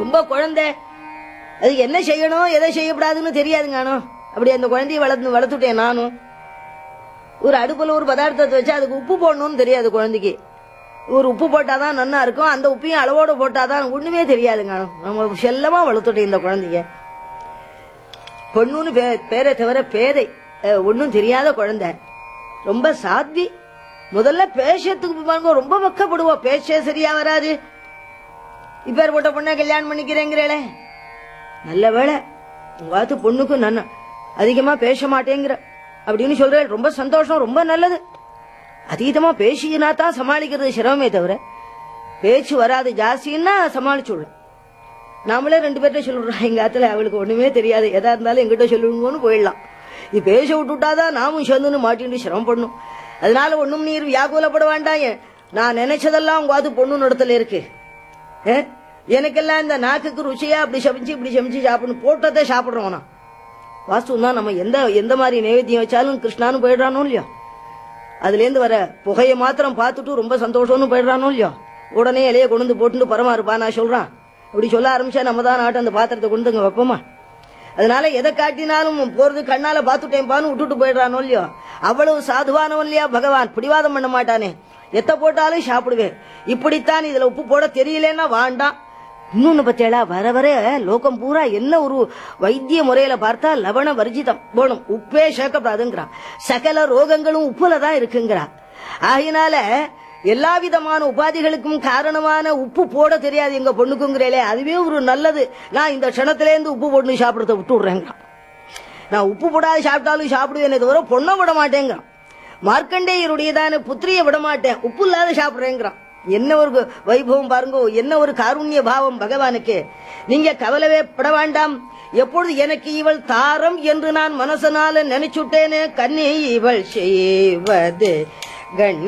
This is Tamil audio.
ரொம்ப குழந்தை அதுக்கு என்ன செய்யணும் எதை செய்யக்கூடாதுன்னு தெரியாதுங்கானோ அப்படி அந்த குழந்தைய வளர்த்து வளர்த்துட்டேன் நானும் ஒரு அடுப்புல ஒரு பதார்த்தத்தை வச்சு அதுக்கு உப்பு போடணும்னு தெரியாது குழந்தைக்கு ஒரு உப்பு போட்டாதான் நன்னா இருக்கும் அந்த உப்பையும் அளவோட போட்டாதான் ஒண்ணுமே தெரியாதுங்க நம்ம செல்லமா வளர்த்துட்டேன் இந்த குழந்தைய பொண்ணுன்னு பே- பேரை தவிர பேரை அஹ், ஒண்ணும் தெரியாத குழந்தை ரொம்ப சாத்வி முதல்ல பேசத்துக்கு பாருங்க ரொம்ப வெக்கப்படுவா பேச்சே சரியா வராது இப்பேற்பட்ட பொண்ணை கல்யாணம் பண்ணிக்கிறேங்கிறேளே நல்ல வேளை உங்க ஆத்து பொண்ணுக்கு நான் அதிகமா பேச மாட்டேங்கிற அப்படின்னு சொல்றேன் ரொம்ப சந்தோஷம் ரொம்ப நல்லது அதீதமா பேசினா தான் சமாளிக்கிறது சிரமமே தவிர பேச்சு வராது ஜாஸ்தின்னா சமாளிச்சுடலாம் நாமளே ரெண்டு பேர்ட்ட சொல்லிடுறோம் எங்க ஆத்துல அவளுக்கு ஒண்ணுமே தெரியாது எதா இருந்தாலும் எங்கிட்ட சொல்லுங்கன்னு போயிடலாம் இது பேச விட்டுட்டாதான் நாமும் சேர்ந்துன்னு மாட்டின்னு சிரமப்படணும் அதனால ஒண்ணும் நீர் வியாகுலப்பட வேண்டாம் ஏன் நான் நினைச்சதெல்லாம் உங்க ஆத்து பொண்ணு நடத்தல இருக்கு ஏ? எனக்கெல்லாம் இந்த நாக்குக்கு ருச்சியா அப்படி சமைச்சு இப்படி சமைச்சு சாப்பிடணும் போட்டதை சாப்பிடுறோம் நான் வாஸ்து தான் நம்ம எந்த எந்த மாதிரி நைவேத்தியம் வச்சாலும் கிருஷ்ணான்னு போயிடுறானோ இல்லையோ அதுல இருந்து வர புகையை மாத்திரம் பார்த்துட்டு ரொம்ப சந்தோஷம்னு போயிடுறானோ இல்லையோ உடனே இலைய கொண்டு வந்து போட்டுட்டு பரமா இருப்பா நான் சொல்றான் அப்படி சொல்ல ஆரம்பிச்சா நம்ம தான் நாட்டு அந்த பாத்திரத்தை கொண்டு வந்து இங்க வைப்போமா அதனால எதை காட்டினாலும் போறது கண்ணால பாத்துட்டேன்பான்னு விட்டுட்டு போயிடுறானோ இல்லையோ அவ்வளவு சாதுவானவன் இல்லையா பகவான் பிடிவாதம் பண்ண மாட்டானே எத்த போட்டாலும் சாப்பிடுவேன் இப்படித்தான் இதுல உப்பு போட தெரியலன்னா வேண்டாம் இன்னொன்னு பத்தியாளா வர வர லோகம் பூரா என்ன ஒரு வைத்திய முறையில பார்த்தா லவண வர்ஜிதம் போணும் உப்பே சேர்க்கப்படாதுங்கிறான் சகல ரோகங்களும் உப்புல தான் இருக்குங்கிறா ஆகினால எல்லா விதமான உபாதிகளுக்கும் காரணமான உப்பு போட தெரியாது எங்க பொண்ணுக்குங்கிறேலே அதுவே ஒரு நல்லது நான் இந்த க்ஷணத்துல இருந்து உப்பு போட்டு சாப்பிடறத விட்டு விடுறேங்கிறான் நான் உப்பு போடாது சாப்பிட்டாலும் சாப்பிடுவேனே தவிர பொண்ணை விட மாட்டேங்கிறான் மார்க்கண்டேயருடையதான புத்திரியை விட மாட்டேன் உப்பு இல்லாத சாப்பிடுறேங்கிறான் என்ன ஒரு வைபவம் பாருங்க என்ன ஒரு காருண்ய பாவம் பகவானுக்கு நீங்க கவலவே பட வேண்டாம் எப்பொழுது எனக்கு இவள் தாரம் என்று நான் மனசனால நினைச்சுட்டேனே கண்ணி இவள் செய்வது கண்ணி